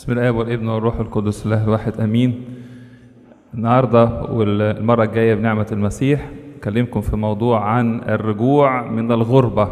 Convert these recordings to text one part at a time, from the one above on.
بسم الله والابن والروح القدس الله الواحد امين النهارده والمره الجايه بنعمه المسيح اكلمكم في موضوع عن الرجوع من الغربه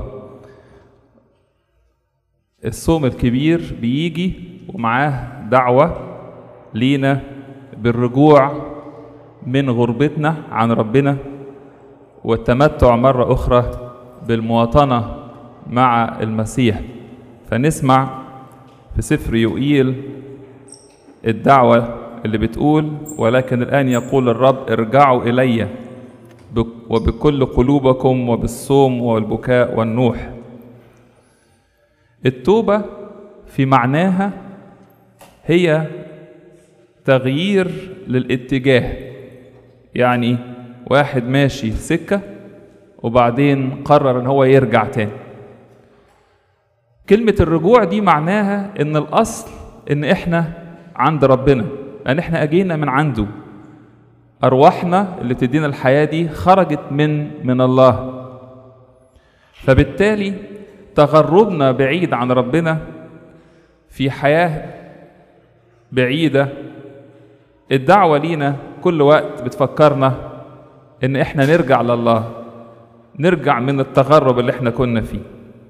الصوم الكبير بيجي ومعاه دعوه لينا بالرجوع من غربتنا عن ربنا والتمتع مره اخرى بالمواطنه مع المسيح فنسمع في سفر يوئيل الدعوة اللي بتقول ولكن الآن يقول الرب ارجعوا إلي وبكل قلوبكم وبالصوم والبكاء والنوح التوبة في معناها هي تغيير للاتجاه يعني واحد ماشي في سكة وبعدين قرر ان هو يرجع تاني كلمة الرجوع دي معناها ان الاصل ان احنا عند ربنا ان احنا اجينا من عنده ارواحنا اللي بتدينا الحياة دي خرجت من من الله فبالتالي تغربنا بعيد عن ربنا في حياة بعيدة الدعوة لينا كل وقت بتفكرنا ان احنا نرجع لله نرجع من التغرب اللي احنا كنا فيه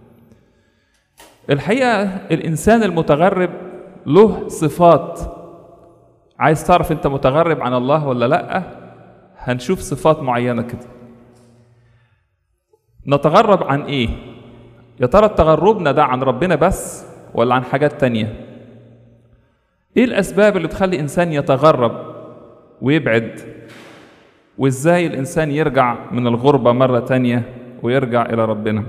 الحقيقة الإنسان المتغرب له صفات عايز تعرف أنت متغرب عن الله ولا لأ هنشوف صفات معينة كده نتغرب عن إيه يا ترى تغربنا ده عن ربنا بس ولا عن حاجات تانية إيه الأسباب اللي تخلي إنسان يتغرب ويبعد وإزاي الإنسان يرجع من الغربة مرة تانية ويرجع إلى ربنا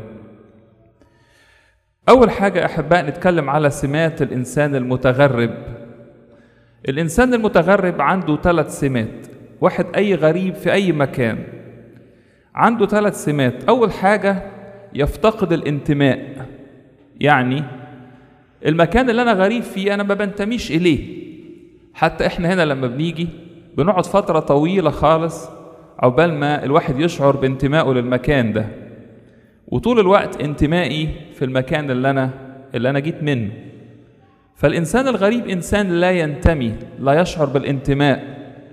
أول حاجة أحباء نتكلم على سمات الإنسان المتغرب الإنسان المتغرب عنده ثلاث سمات واحد أي غريب في أي مكان عنده ثلاث سمات أول حاجة يفتقد الانتماء يعني المكان اللي أنا غريب فيه أنا ما بنتميش إليه حتى إحنا هنا لما بنيجي بنقعد فترة طويلة خالص عقبال ما الواحد يشعر بانتمائه للمكان ده وطول الوقت انتمائي في المكان اللي انا اللي انا جيت منه فالانسان الغريب انسان لا ينتمي لا يشعر بالانتماء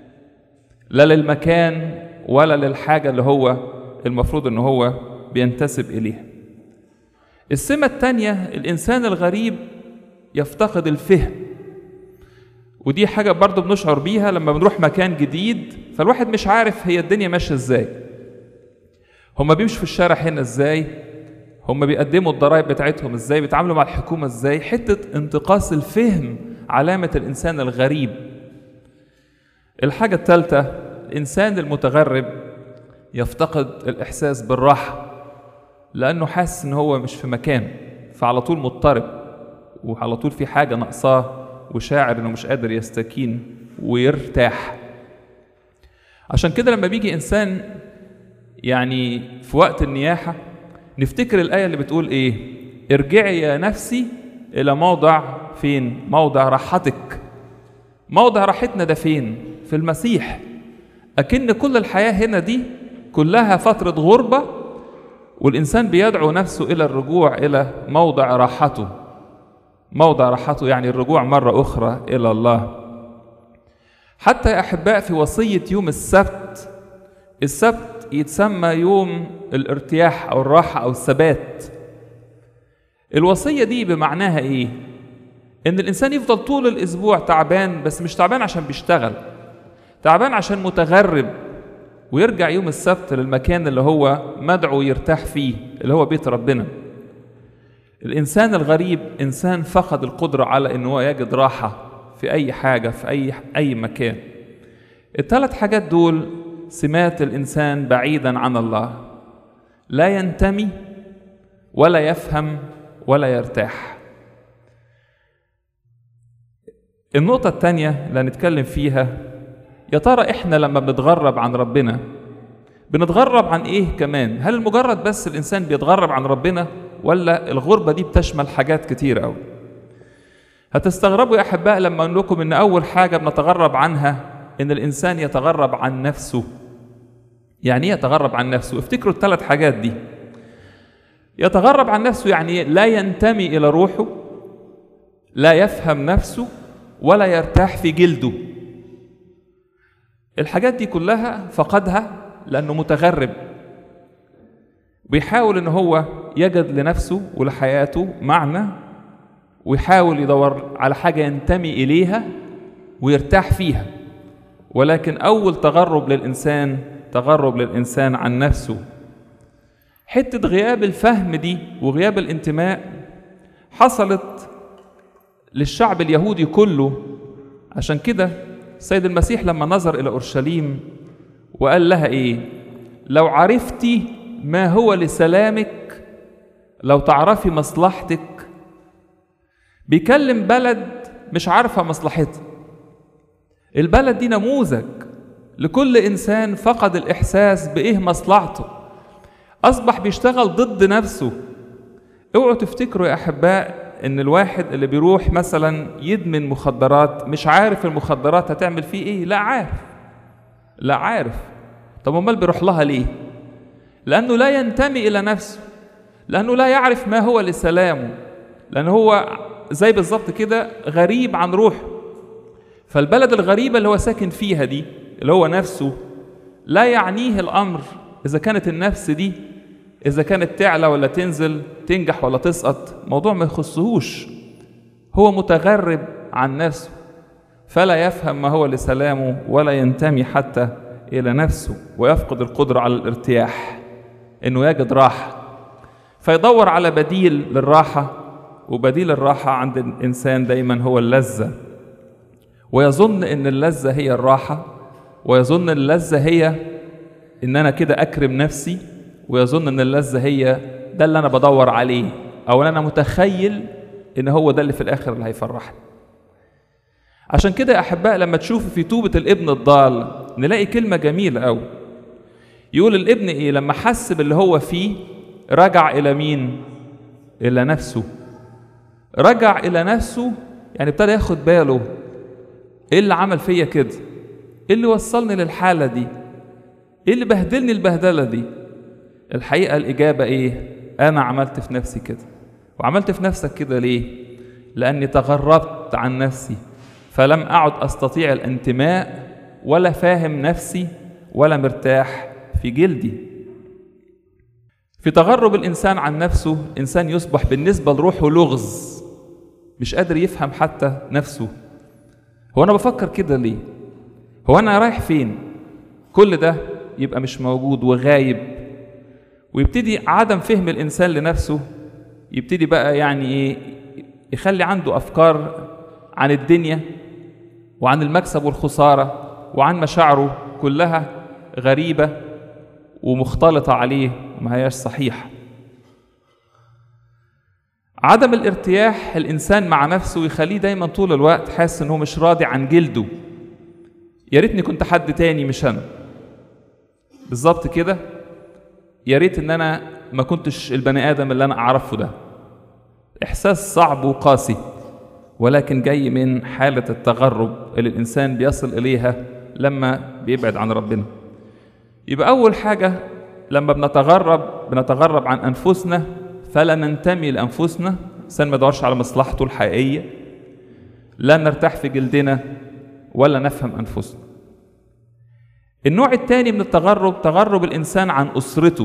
لا للمكان ولا للحاجه اللي هو المفروض ان هو بينتسب اليها السمه الثانيه الانسان الغريب يفتقد الفهم ودي حاجه برضه بنشعر بيها لما بنروح مكان جديد فالواحد مش عارف هي الدنيا ماشيه ازاي هما بيمشوا في الشارع هنا ازاي هما بيقدموا الضرائب بتاعتهم ازاي بيتعاملوا مع الحكومة ازاي حتة انتقاص الفهم علامة الإنسان الغريب الحاجة الثالثة الإنسان المتغرب يفتقد الإحساس بالراحة لأنه حاسس إن هو مش في مكان فعلى طول مضطرب وعلى طول في حاجة ناقصاه وشاعر إنه مش قادر يستكين ويرتاح عشان كده لما بيجي إنسان يعني في وقت النياحة نفتكر الآية اللي بتقول إيه ارجعي يا نفسي إلى موضع فين موضع راحتك موضع راحتنا ده فين في المسيح أكن كل الحياة هنا دي كلها فترة غربة والإنسان بيدعو نفسه إلى الرجوع إلى موضع راحته موضع راحته يعني الرجوع مرة أخرى إلى الله حتى يا أحباء في وصية يوم السبت السبت يتسمى يوم الارتياح او الراحه او الثبات الوصيه دي بمعناها ايه ان الانسان يفضل طول الاسبوع تعبان بس مش تعبان عشان بيشتغل تعبان عشان متغرب ويرجع يوم السبت للمكان اللي هو مدعو يرتاح فيه اللي هو بيت ربنا الانسان الغريب انسان فقد القدره على ان هو يجد راحه في اي حاجه في اي اي مكان الثلاث حاجات دول سمات الانسان بعيدا عن الله لا ينتمي ولا يفهم ولا يرتاح النقطة الثانية اللي هنتكلم فيها يا ترى احنا لما بنتغرب عن ربنا بنتغرب عن ايه كمان؟ هل المجرد بس الانسان بيتغرب عن ربنا ولا الغربة دي بتشمل حاجات كتير قوي؟ هتستغربوا يا احباء لما اقول لكم ان اول حاجة بنتغرب عنها ان الانسان يتغرب عن نفسه يعني ايه يتغرب عن نفسه افتكروا الثلاث حاجات دي يتغرب عن نفسه يعني لا ينتمي الى روحه لا يفهم نفسه ولا يرتاح في جلده الحاجات دي كلها فقدها لأنه متغرب بيحاول ان هو يجد لنفسه ولحياته معنى ويحاول يدور على حاجة ينتمي إليها ويرتاح فيها ولكن أول تغرب للإنسان تغرب للإنسان عن نفسه حتة غياب الفهم دي وغياب الانتماء حصلت للشعب اليهودي كله عشان كده السيد المسيح لما نظر إلى أورشليم وقال لها إيه لو عرفتي ما هو لسلامك لو تعرفي مصلحتك بيكلم بلد مش عارفة مصلحتها البلد دي نموذج لكل إنسان فقد الإحساس بإيه مصلحته أصبح بيشتغل ضد نفسه اوعوا تفتكروا يا أحباء إن الواحد اللي بيروح مثلا يدمن مخدرات مش عارف المخدرات هتعمل فيه إيه لا عارف لا عارف طب أمال بيروح لها ليه لأنه لا ينتمي إلى نفسه لأنه لا يعرف ما هو لسلامه لأنه هو زي بالظبط كده غريب عن روحه فالبلد الغريبة اللي هو ساكن فيها دي اللي هو نفسه لا يعنيه الأمر إذا كانت النفس دي إذا كانت تعلى ولا تنزل تنجح ولا تسقط موضوع ما يخصهوش هو متغرب عن نفسه فلا يفهم ما هو لسلامه ولا ينتمي حتى إلى نفسه ويفقد القدرة على الارتياح إنه يجد راحة فيدور على بديل للراحة وبديل الراحة عند الإنسان دايما هو اللذة ويظن إن اللذة هي الراحة ويظن اللذة هي إن أنا كده أكرم نفسي ويظن إن اللذة هي ده اللي أنا بدور عليه أو أنا متخيل إن هو ده اللي في الآخر اللي هيفرحني عشان كده يا أحباء لما تشوفوا في توبة الابن الضال نلاقي كلمة جميلة أوي يقول الابن إيه لما حس باللي هو فيه رجع إلى مين؟ إلى نفسه رجع إلى نفسه يعني ابتدى ياخد باله إيه اللي عمل فيا كده؟ إيه اللي وصلني للحالة دي؟ إيه اللي بهدلني البهدلة دي؟ الحقيقة الإجابة إيه؟ أنا عملت في نفسي كده وعملت في نفسك كده ليه؟ لأني تغربت عن نفسي فلم أعد أستطيع الانتماء ولا فاهم نفسي ولا مرتاح في جلدي في تغرب الإنسان عن نفسه إنسان يصبح بالنسبة لروحه لغز مش قادر يفهم حتى نفسه هو أنا بفكر كده ليه هو أنا رايح فين كل ده يبقى مش موجود وغايب ويبتدي عدم فهم الإنسان لنفسه يبتدي بقى يعني إيه يخلي عنده أفكار عن الدنيا وعن المكسب والخسارة وعن مشاعره كلها غريبة ومختلطة عليه وما هياش صحيحة عدم الارتياح الإنسان مع نفسه يخليه دايما طول الوقت حاسس إنه مش راضي عن جلده يا ريتني كنت حد تاني مش أنا بالظبط كده يا ريت إن أنا ما كنتش البني آدم اللي أنا أعرفه ده إحساس صعب وقاسي ولكن جاي من حالة التغرب اللي الإنسان بيصل إليها لما بيبعد عن ربنا يبقى أول حاجة لما بنتغرب بنتغرب عن أنفسنا فلا ننتمي لأنفسنا الإنسان ما يدورش على مصلحته الحقيقية لا نرتاح في جلدنا ولا نفهم أنفسنا النوع الثاني من التغرب تغرب الإنسان عن أسرته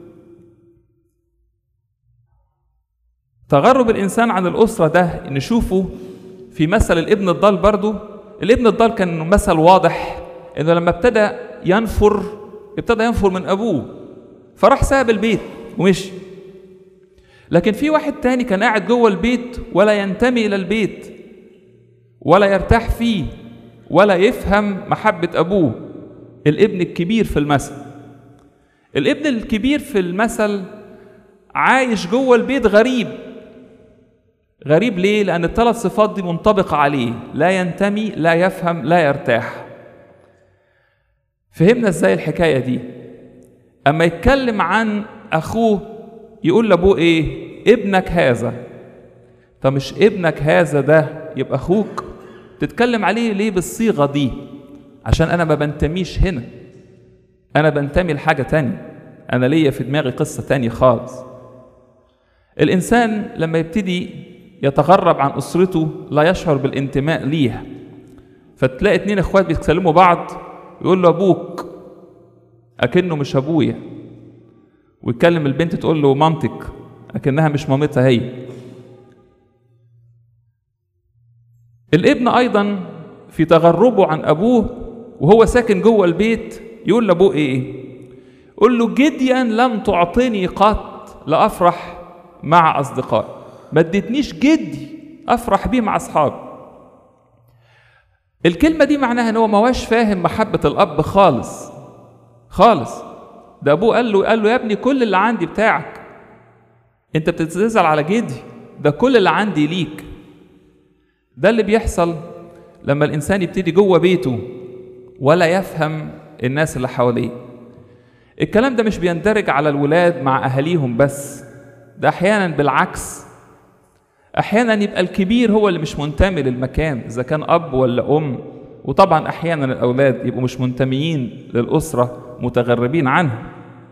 تغرب الإنسان عن الأسرة ده نشوفه في مثل الابن الضال برضو الابن الضال كان مثل واضح إنه لما ابتدى ينفر ابتدى ينفر من أبوه فراح ساب البيت ومشي لكن في واحد تاني كان قاعد جوه البيت ولا ينتمي إلى البيت ولا يرتاح فيه ولا يفهم محبة أبوه الابن الكبير في المثل الابن الكبير في المثل عايش جوه البيت غريب غريب ليه؟ لأن الثلاث صفات دي منطبقة عليه لا ينتمي لا يفهم لا يرتاح فهمنا ازاي الحكاية دي أما يتكلم عن أخوه يقول لأبوه إيه؟ ابنك هذا طب مش ابنك هذا ده يبقى أخوك تتكلم عليه ليه بالصيغة دي عشان أنا ما بنتميش هنا أنا بنتمي لحاجة تانية أنا ليا في دماغي قصة تانية خالص الإنسان لما يبتدي يتغرب عن أسرته لا يشعر بالانتماء ليها فتلاقي اتنين اخوات بيتكلموا بعض يقول له ابوك اكنه مش ابويا ويتكلم البنت تقول له مامتك اكنها مش مامتها هي الابن ايضا في تغربه عن ابوه وهو ساكن جوه البيت يقول لابوه ايه قول له جديا لم تعطني قط لافرح مع اصدقائي ما اديتنيش جدي افرح بيه مع اصحابي الكلمة دي معناها ان هو ما هوش فاهم محبة الاب خالص خالص ده ابوه قال له قال له يا ابني كل اللي عندي بتاعك انت بتتزعل على جدي ده كل اللي عندي ليك ده اللي بيحصل لما الانسان يبتدي جوه بيته ولا يفهم الناس اللي حواليه الكلام ده مش بيندرج على الولاد مع اهاليهم بس ده احيانا بالعكس احيانا يبقى الكبير هو اللي مش منتمي للمكان اذا كان اب ولا ام وطبعا احيانا الاولاد يبقوا مش منتميين للاسره متغربين عنها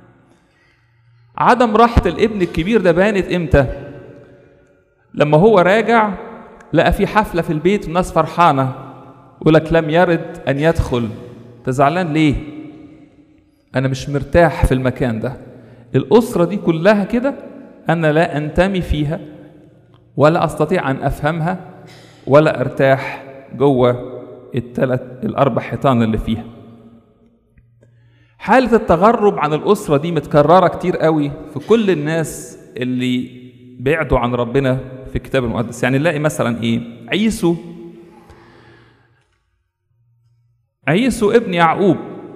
عدم راحه الابن الكبير ده بانت امتى لما هو راجع لقى في حفله في البيت والناس فرحانه يقول لك لم يرد ان يدخل تزعلان ليه انا مش مرتاح في المكان ده الاسره دي كلها كده انا لا انتمي فيها ولا استطيع ان افهمها ولا ارتاح جوه الثلاث الاربع حيطان اللي فيها حالة التغرب عن الأسرة دي متكررة كتير قوي في كل الناس اللي بعدوا عن ربنا في الكتاب المقدس يعني نلاقي مثلا ايه عيسو عيسو ابن يعقوب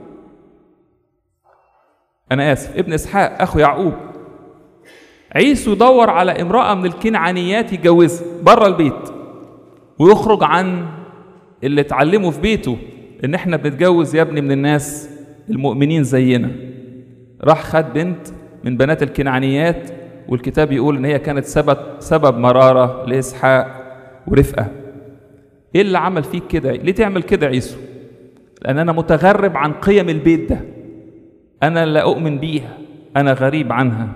انا اسف ابن اسحاق اخو يعقوب عيسو دور على امرأة من الكنعانيات يتجوزها بره البيت ويخرج عن اللي اتعلمه في بيته ان احنا بنتجوز يا ابني من الناس المؤمنين زينا راح خد بنت من بنات الكنعانيات والكتاب يقول ان هي كانت سبب سبب مراره لاسحاق ورفقه ايه اللي عمل فيك كده ليه تعمل كده عيسو لان انا متغرب عن قيم البيت ده انا لا اؤمن بيها انا غريب عنها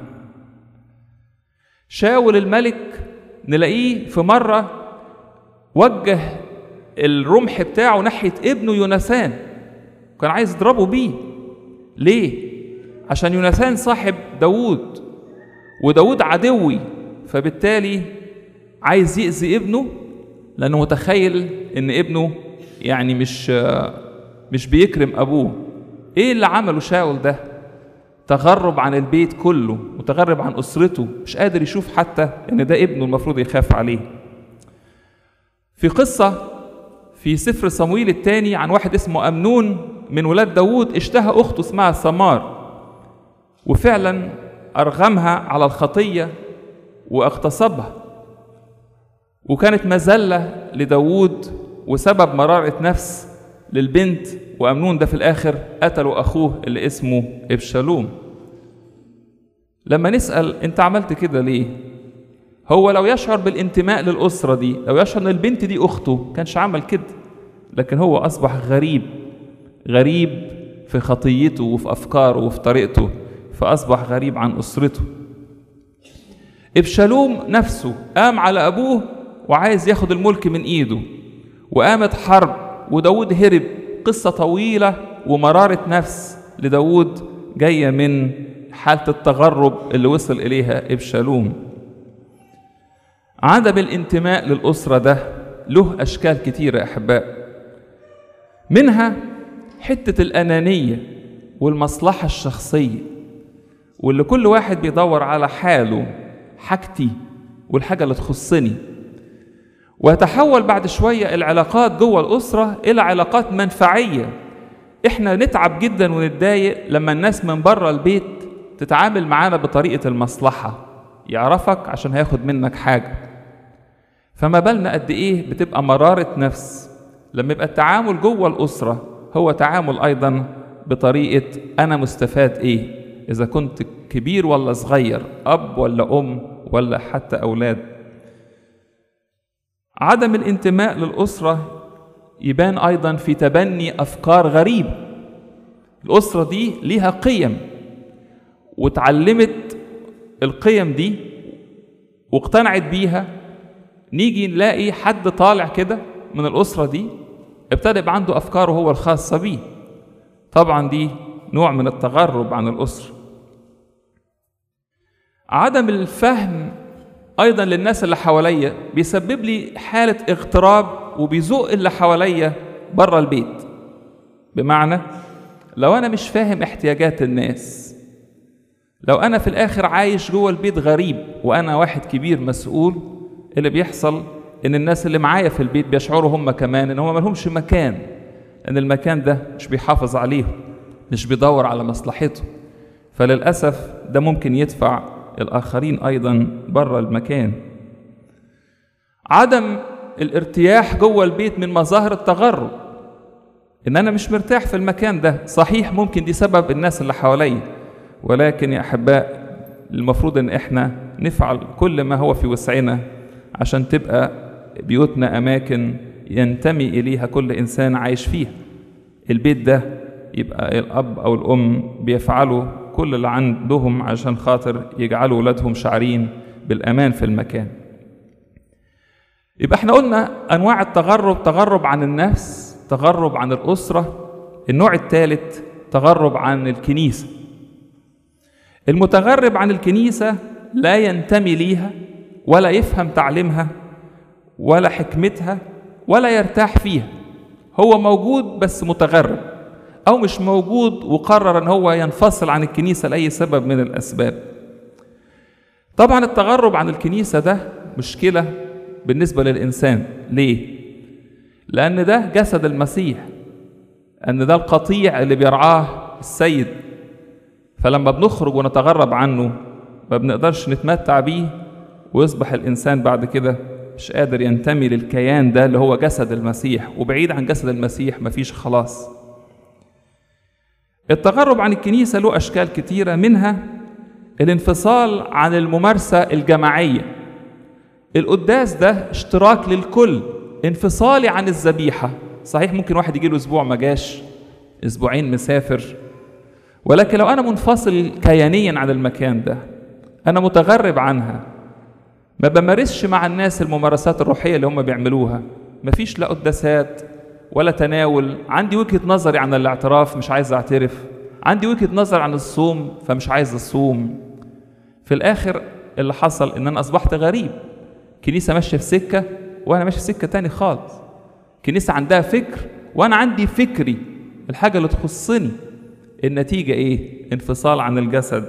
شاول الملك نلاقيه في مره وجه الرمح بتاعه ناحيه ابنه يوناثان كان عايز يضربه بيه ليه عشان يوناثان صاحب داوود وداود عدوي فبالتالي عايز يأذي ابنه لأنه متخيل إن ابنه يعني مش مش بيكرم أبوه إيه اللي عمله شاول ده؟ تغرب عن البيت كله وتغرب عن أسرته مش قادر يشوف حتى إن ده ابنه المفروض يخاف عليه في قصة في سفر صمويل الثاني عن واحد اسمه أمنون من ولاد داوود اشتهى أخته اسمها سمار وفعلا أرغمها على الخطية واغتصبها وكانت مذلة لداوود وسبب مرارة نفس للبنت وأمنون ده في الآخر قتلوا أخوه اللي اسمه إبشالوم لما نسأل أنت عملت كده ليه؟ هو لو يشعر بالانتماء للأسرة دي لو يشعر أن البنت دي أخته كانش عمل كده لكن هو أصبح غريب غريب في خطيته وفي أفكاره وفي طريقته فأصبح غريب عن أسرته إبشالوم نفسه قام على أبوه وعايز ياخد الملك من إيده وقامت حرب وداود هرب قصة طويلة ومرارة نفس لداود جاية من حالة التغرب اللي وصل إليها إبشالوم عدم الانتماء للأسرة ده له أشكال كتيرة يا أحباء منها حتة الأنانية والمصلحة الشخصية واللي كل واحد بيدور على حاله حاجتي والحاجة اللي تخصني ويتحول بعد شوية العلاقات جوه الأسرة إلى علاقات منفعية إحنا نتعب جدا ونتضايق لما الناس من بره البيت تتعامل معانا بطريقة المصلحة يعرفك عشان هياخد منك حاجة فما بالنا قد إيه بتبقى مرارة نفس لما يبقى التعامل جوه الأسرة هو تعامل أيضا بطريقة أنا مستفاد إيه إذا كنت كبير ولا صغير أب ولا أم ولا حتى أولاد عدم الانتماء للأسرة يبان أيضا في تبني أفكار غريبة الأسرة دي ليها قيم وتعلمت القيم دي واقتنعت بيها نيجي نلاقي حد طالع كده من الأسرة دي ابتدى يبقى عنده أفكاره هو الخاصة بيه طبعا دي نوع من التغرب عن الأسرة عدم الفهم أيضا للناس اللي حواليا بيسبب لي حالة اغتراب وبيزق اللي حواليا بره البيت بمعنى لو أنا مش فاهم احتياجات الناس لو أنا في الآخر عايش جوه البيت غريب وأنا واحد كبير مسؤول اللي بيحصل إن الناس اللي معايا في البيت بيشعروا هم كمان إن هم ملهمش مكان إن المكان ده مش بيحافظ عليهم مش بيدور على مصلحته فللأسف ده ممكن يدفع الآخرين أيضا بره المكان عدم الارتياح جوه البيت من مظاهر التغرب إن أنا مش مرتاح في المكان ده صحيح ممكن دي سبب الناس اللي حواليا ولكن يا أحباء المفروض إن إحنا نفعل كل ما هو في وسعنا عشان تبقى بيوتنا أماكن ينتمي إليها كل إنسان عايش فيها البيت ده يبقى الأب أو الأم بيفعلوا كل اللي عندهم عشان خاطر يجعلوا ولادهم شعرين بالأمان في المكان يبقى احنا قلنا أنواع التغرب تغرب عن النفس تغرب عن الأسرة النوع الثالث تغرب عن الكنيسة المتغرب عن الكنيسة لا ينتمي ليها ولا يفهم تعليمها ولا حكمتها ولا يرتاح فيها هو موجود بس متغرب أو مش موجود وقرر أن هو ينفصل عن الكنيسة لأي سبب من الأسباب طبعا التغرب عن الكنيسة ده مشكلة بالنسبة للإنسان ليه؟ لأن ده جسد المسيح أن ده القطيع اللي بيرعاه السيد فلما بنخرج ونتغرب عنه ما بنقدرش نتمتع بيه ويصبح الإنسان بعد كده مش قادر ينتمي للكيان ده اللي هو جسد المسيح وبعيد عن جسد المسيح مفيش خلاص التغرب عن الكنيسة له أشكال كتيرة منها الانفصال عن الممارسة الجماعية القداس ده اشتراك للكل انفصالي عن الذبيحة صحيح ممكن واحد يجيله أسبوع ما جاش أسبوعين مسافر ولكن لو أنا منفصل كيانيا عن المكان ده أنا متغرب عنها ما بمارسش مع الناس الممارسات الروحية اللي هم بيعملوها مفيش لا قداسات ولا تناول عندي وجهة نظري عن الاعتراف مش عايز اعترف عندي وجهة نظر عن الصوم فمش عايز الصوم في الآخر اللي حصل إن أنا أصبحت غريب كنيسة ماشية في سكة وأنا ماشي في سكة تاني خالص كنيسة عندها فكر وأنا عندي فكري الحاجة اللي تخصني النتيجة إيه؟ انفصال عن الجسد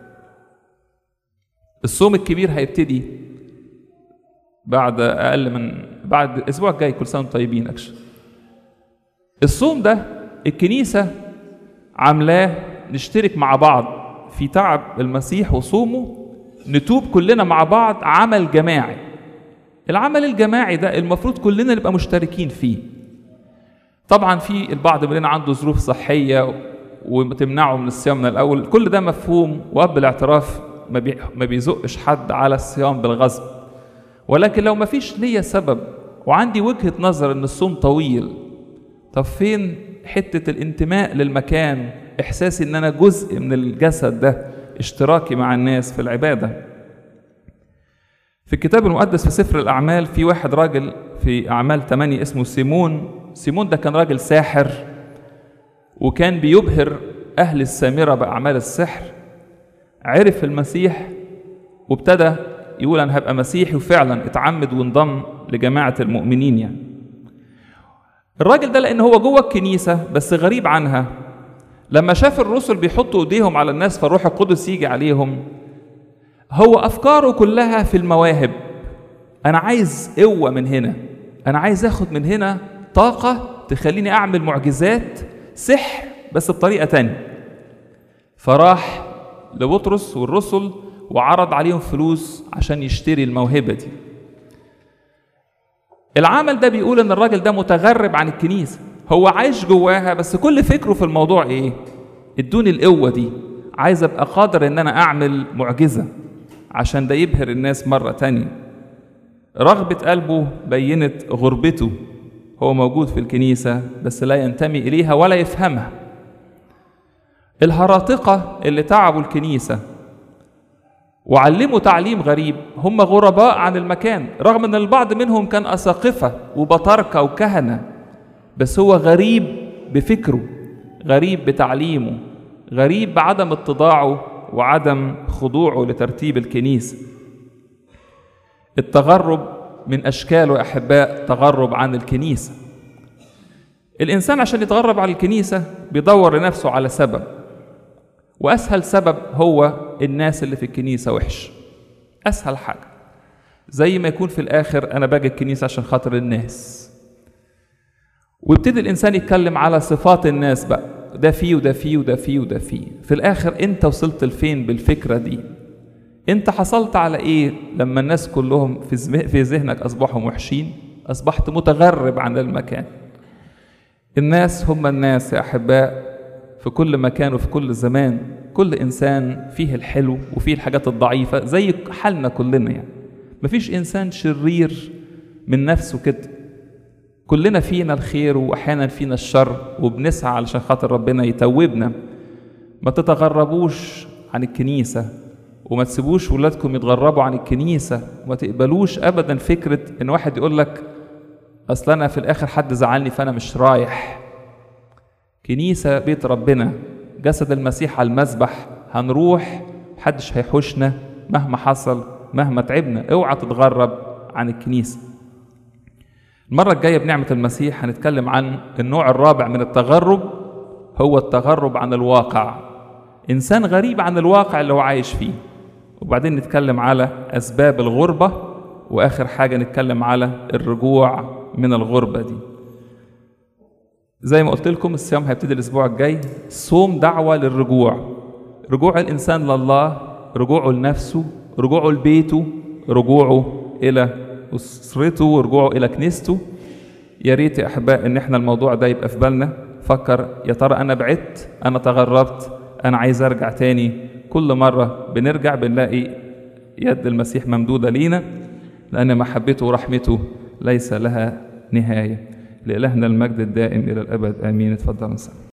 الصوم الكبير هيبتدي بعد أقل من بعد الأسبوع الجاي كل سنة وانتم طيبين أكشن الصوم ده الكنيسة عاملاه نشترك مع بعض في تعب المسيح وصومه نتوب كلنا مع بعض عمل جماعي العمل الجماعي ده المفروض كلنا نبقى مشتركين فيه طبعا في البعض مننا عنده ظروف صحية وتمنعه من الصيام من الأول كل ده مفهوم وقبل الاعتراف ما, بي... ما بيزقش حد على الصيام بالغصب ولكن لو ما فيش ليا سبب وعندي وجهة نظر ان الصوم طويل طب فين حتة الانتماء للمكان احساسي ان انا جزء من الجسد ده اشتراكي مع الناس في العبادة في الكتاب المقدس في سفر الأعمال في واحد راجل في أعمال 8 اسمه سيمون سيمون ده كان راجل ساحر وكان بيبهر أهل السامرة بأعمال السحر عرف المسيح وابتدى يقول أنا هبقى مسيحي وفعلا اتعمد وانضم لجماعة المؤمنين يعني الراجل ده لأن هو جوه الكنيسة بس غريب عنها لما شاف الرسل بيحطوا ايديهم على الناس فالروح القدس يجي عليهم هو افكاره كلها في المواهب انا عايز قوه من هنا انا عايز اخد من هنا طاقه تخليني اعمل معجزات سحر بس بطريقه تانية فراح لبطرس والرسل وعرض عليهم فلوس عشان يشتري الموهبه دي العمل ده بيقول ان الراجل ده متغرب عن الكنيسه هو عايش جواها بس كل فكره في الموضوع ايه ادوني القوه دي عايز ابقى قادر ان انا اعمل معجزه عشان ده يبهر الناس مره تانية رغبه قلبه بينت غربته هو موجود في الكنيسه بس لا ينتمي اليها ولا يفهمها الهراطقه اللي تعبوا الكنيسه وعلموا تعليم غريب هم غرباء عن المكان رغم ان البعض منهم كان اساقفه وبطاركه وكهنه بس هو غريب بفكره غريب بتعليمه غريب بعدم اتضاعه وعدم خضوعه لترتيب الكنيسه التغرب من اشكاله يا احباء تغرب عن الكنيسه الانسان عشان يتغرب عن الكنيسه بيدور لنفسه على سبب واسهل سبب هو الناس اللي في الكنيسه وحش اسهل حاجه زي ما يكون في الاخر انا باجي الكنيسه عشان خاطر الناس ويبتدي الانسان يتكلم على صفات الناس بقى ده فيه وده فيه وده فيه وده فيه في الاخر انت وصلت لفين بالفكره دي انت حصلت على ايه لما الناس كلهم في زم- في ذهنك اصبحوا وحشين اصبحت متغرب عن المكان الناس هم الناس يا احباء في كل مكان وفي كل زمان كل انسان فيه الحلو وفيه الحاجات الضعيفه زي حالنا كلنا يعني مفيش انسان شرير من نفسه كده كلنا فينا الخير واحيانا فينا الشر وبنسعى علشان خاطر ربنا يتوبنا ما تتغربوش عن الكنيسه وما تسيبوش ولادكم يتغربوا عن الكنيسه وما تقبلوش ابدا فكره ان واحد يقول لك اصل انا في الاخر حد زعلني فانا مش رايح كنيسه بيت ربنا جسد المسيح على المذبح هنروح محدش هيحوشنا مهما حصل مهما تعبنا اوعى تتغرب عن الكنيسه المرة الجاية بنعمة المسيح هنتكلم عن النوع الرابع من التغرب هو التغرب عن الواقع إنسان غريب عن الواقع اللي هو عايش فيه وبعدين نتكلم على أسباب الغربة وآخر حاجة نتكلم على الرجوع من الغربة دي زي ما قلت لكم الصيام هيبتدي الأسبوع الجاي صوم دعوة للرجوع رجوع الإنسان لله رجوعه لنفسه رجوعه لبيته رجوعه إلى أسرته ورجوعه إلى كنيسته يا ريت يا أحباء إن إحنا الموضوع ده يبقى في بالنا فكر يا ترى أنا بعدت أنا تغربت أنا عايز أرجع تاني كل مرة بنرجع بنلاقي يد المسيح ممدودة لينا لأن محبته ورحمته ليس لها نهاية لإلهنا المجد الدائم إلى الأبد آمين اتفضل نسأل